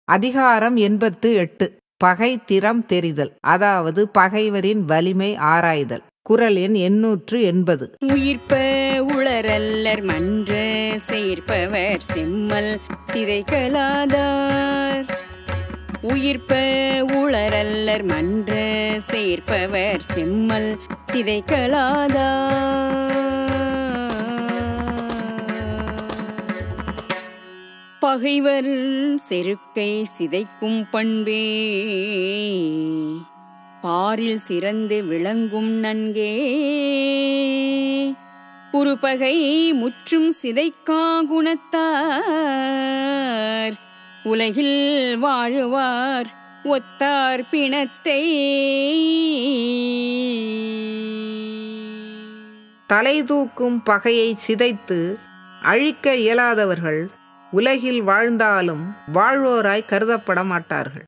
அதிகாரம் எண்பத்து எட்டு பகை திறம் தெரிதல் அதாவது பகைவரின் வலிமை ஆராய்தல் குரல் எண் எண்ணூற்று எண்பது உயிர்ப்ப உளரல்லர் மன்ற சேர்ப்பவர் செம்மல் சிறைகளாதார் உயிர்ப்ப உளரல்லர் மன்ற சேர்ப்பவர் செம்மல் சிதைகளாதார் பகைவர் செருக்கை சிதைக்கும் பண்பே பாரில் சிறந்து விளங்கும் நன்கே உருபகை முற்றும் சிதைக்கா குணத்தார் உலகில் வாழுவார் ஒத்தார் பிணத்தை தலை தூக்கும் பகையை சிதைத்து அழிக்க இயலாதவர்கள் உலகில் வாழ்ந்தாலும் வாழ்வோராய் கருதப்பட மாட்டார்கள்